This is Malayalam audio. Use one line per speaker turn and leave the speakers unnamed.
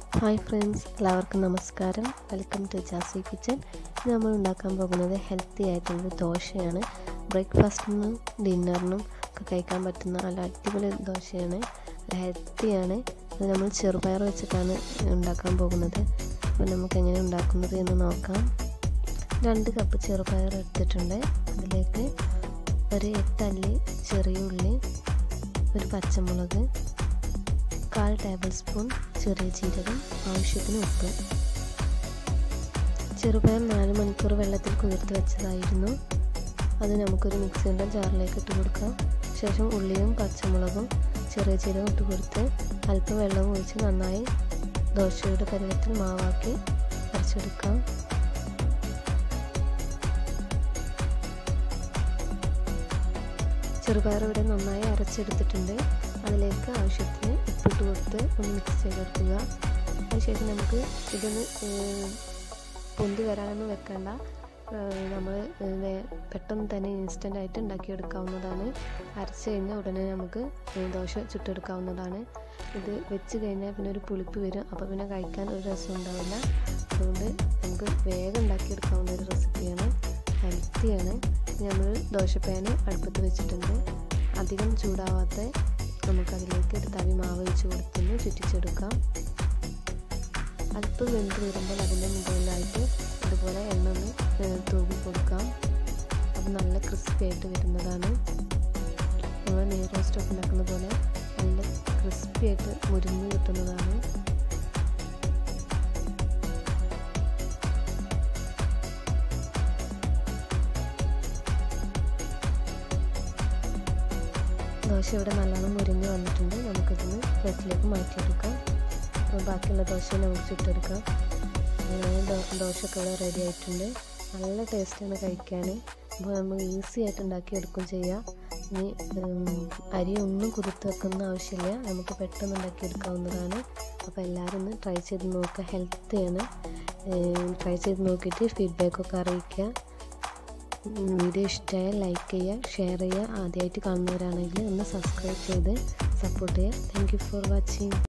ഹായ് ഫ്രണ്ട്സ് എല്ലാവർക്കും നമസ്കാരം വെൽക്കം ടു ജാസി കിച്ചൻ ഇന്ന് നമ്മൾ ഉണ്ടാക്കാൻ പോകുന്നത് ഹെൽത്തി ആയിട്ടുള്ളൊരു ദോശയാണ് ബ്രേക്ക്ഫാസ്റ്റിനും ഡിന്നറിനും ഒക്കെ കഴിക്കാൻ പറ്റുന്ന നല്ല അടിപൊളി ദോശയാണ് ഹെൽത്തിയാണ് അത് നമ്മൾ ചെറുപയർ വെച്ചിട്ടാണ് ഉണ്ടാക്കാൻ പോകുന്നത് അപ്പോൾ നമുക്ക് എങ്ങനെ ഉണ്ടാക്കുന്നത് എന്ന് നോക്കാം രണ്ട് കപ്പ് ചെറുപയർ എടുത്തിട്ടുണ്ട് അതിലേക്ക് ഒരു എട്ടല്ലി ചെറിയ ഉള്ളി ഒരു പച്ചമുളക് കാൽ ടേബിൾ സ്പൂൺ ചെറിയ ജീരകം ആവശ്യത്തിന് ഉപ്പ് ചെറുപയർ നാല് മണിക്കൂർ വെള്ളത്തിൽ കുതിർത്ത് വെച്ചതായിരുന്നു അത് നമുക്കൊരു മിക്സിയുടെ ജാറിലേക്ക് ഇട്ട് കൊടുക്കാം ശേഷം ഉള്ളിയും പച്ചമുളകും ചെറിയ ജീരകം ഇട്ട് കൊടുത്ത് അല്പം വെള്ളം ഒഴിച്ച് നന്നായി ദോശയുടെ പരുവത്തിൽ മാവാക്കി അരച്ചെടുക്കാം ചെറുപയർ ഇവിടെ നന്നായി അരച്ചെടുത്തിട്ടുണ്ട് അതിലേക്ക് ആവശ്യത്തിന് ഉപ്പിട്ട് കൊടുത്ത് ഒന്ന് മിക്സ് ചെയ്തെടുക്കുക അതിനുശേഷം നമുക്ക് ഇതൊന്ന് പൊന്തി വരാനൊന്നും വെക്കണ്ട നമ്മൾ പെട്ടെന്ന് തന്നെ ഇൻസ്റ്റൻ്റ് ആയിട്ട് ഉണ്ടാക്കിയെടുക്കാവുന്നതാണ് അരച്ച് കഴിഞ്ഞാൽ ഉടനെ നമുക്ക് ദോശ ചുട്ടെടുക്കാവുന്നതാണ് ഇത് വെച്ച് കഴിഞ്ഞാൽ പിന്നെ ഒരു പുളിപ്പ് വരും അപ്പോൾ പിന്നെ കഴിക്കാൻ ഒരു രസം ഉണ്ടാവില്ല അതുകൊണ്ട് നമുക്ക് വേഗം ഉണ്ടാക്കിയെടുക്കാവുന്ന ഒരു റെസിപ്പിയാണ് ഹെൽത്തിയാണ് നമ്മൾ ദോശപ്പാന് അടുപ്പത്ത് വെച്ചിട്ടുണ്ട് അധികം ചൂടാവാത്ത നമുക്കതിലേക്ക് ഒരു തവി മാവ് ഒഴിച്ച് കൊടുത്തൊന്ന് ചുറ്റിച്ചെടുക്കാം അല്പം വെന്ത് വരുമ്പോൾ അതിൻ്റെ മുകളിലായിട്ട് ഇതുപോലെ എണ്ണ ഒന്ന് തൂകി കൊടുക്കാം അത് നല്ല ക്രിസ്പി ആയിട്ട് വരുന്നതാണ് നമ്മൾ നെയ് റോസ്റ്റൊക്കെ ഉണ്ടാക്കുന്ന പോലെ നല്ല ക്രിസ്പി ആയിട്ട് മുരിഞ്ഞ് കിട്ടുന്നതാണ് ദോശ ഇവിടെ നല്ലോണം മുരിഞ്ഞ് വന്നിട്ടുണ്ട് നമുക്കിതിന് പ്ലേറ്റിലേക്ക് മാറ്റിയെടുക്കാം അപ്പോൾ ബാക്കിയുള്ള ദോശ നമുക്ക് ചുട്ടെടുക്കാം ദോശയൊക്കെ ഇവിടെ റെഡി ആയിട്ടുണ്ട് നല്ല ടേസ്റ്റാണ് കഴിക്കാൻ അപ്പോൾ നമ്മൾ ഈസി ആയിട്ട് ഉണ്ടാക്കിയെടുക്കും ചെയ്യാം ഇനി അരി ഒന്നും കുതിർത്ത് വെക്കുന്ന ആവശ്യമില്ല നമുക്ക് പെട്ടെന്ന് ഉണ്ടാക്കിയെടുക്കാവുന്നതാണ് അപ്പോൾ എല്ലാവരും ഒന്ന് ട്രൈ ചെയ്ത് നോക്കുക ഹെൽത്തിയാണ് ട്രൈ ചെയ്ത് നോക്കിയിട്ട് ഫീഡ്ബാക്കൊക്കെ അറിയിക്കുക വീഡിയോ ഇഷ്ടമായാൽ ലൈക്ക് ചെയ്യുക ഷെയർ ചെയ്യുക ആദ്യമായിട്ട് കാണുന്നവരാണെങ്കിൽ ഒന്ന് സബ്സ്ക്രൈബ് ചെയ്ത് സപ്പോർട്ട് ചെയ്യുക താങ്ക് ഫോർ വാച്ചിങ്